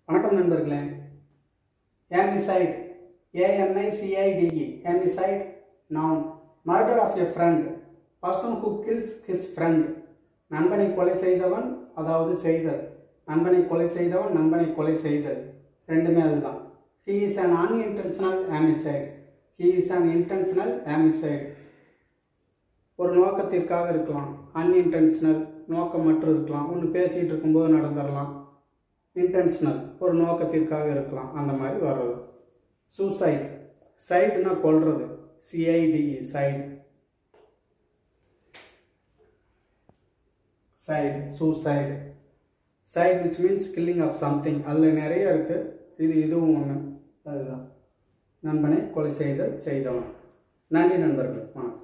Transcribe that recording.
வணக்கம் நண்பர்களே ஏமிசைட் ஏஎம்ஐசிஐடிஇ ஏமிசைட் noun murder of a friend person who kills his friend நண்பனை கொலை செய்தவன் அதாவது செய்தல் நண்பனை கொலை செய்தவன் நண்பனை கொலை செய்தல் ரெண்டுமே அதுதான் he is an unintentional amicide he is an intentional amicide ஒரு நோக்கத்திற்காக இருக்கலாம் அன்இன்டென்ஷனல் நோக்கமற்று இருக்கலாம் ஒன்று பேசிகிட்டு இருக்கும்போது நடந்துடலாம் இன்டென்ஷனல் ஒரு நோக்கத்திற்காக இருக்கலாம் அந்த மாதிரி வர்றது சூசைட் சைடுனா கொல்றது C I D E side side suicide side which means killing of something அதில் நிறைய இருக்குது இது இதுவும் ஒன்று அதுதான் நண்பனை கொலை செய்தல் செய்தவன் நன்றி நண்பர்கள் வணக்கம்